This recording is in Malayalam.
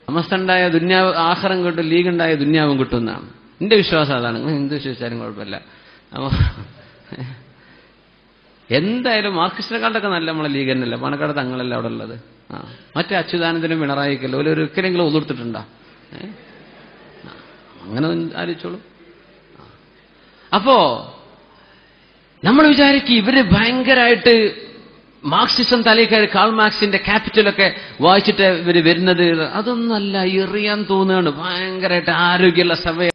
സമസ്തണ്ടായ ദുന്യാവ് ആഹാരം കിട്ടും ലീഗ് ഉണ്ടായ ദുന്യാവും കിട്ടും എന്നാണ് എന്റെ വിശ്വാസം അതാണ് നിങ്ങൾ എന്ത് വിശ്വസിച്ചാലും കുഴപ്പമില്ല അപ്പൊ എന്തായാലും മാർക്സിസ്റ്റിനെക്കാളൊക്കെ നല്ല നമ്മളെ ലീഗ് തന്നെയല്ല പാണക്കാട് തങ്ങളല്ല അവിടെ ഉള്ളത് ആ മറ്റേ അച്യുതാനന്ദനും പിണറായിക്കല്ലോ ഒരു ഒരിക്കലെങ്കിലും ഒതിർത്തിട്ടുണ്ടോ ഏ? ആ, അങ്ങനെ ഒന്ന് ആലോചിച്ചോളൂ ആ. അപ്പോ നമ്മൾ വിചാരിക്കും ഇവര് ഭയങ്കരമായിട്ട് മാർക്സിസം തലയിൽ കാൾ മാർക്സിന്റെ ക്യാപിറ്റലൊക്കെ വായിച്ചിട്ട് ഇവര് വരുന്നത് അതൊന്നല്ല എറിയാൻ തോന്നുകയാണ് ഭയങ്കരമായിട്ട് ആരോഗ്യമുള്ള സഭ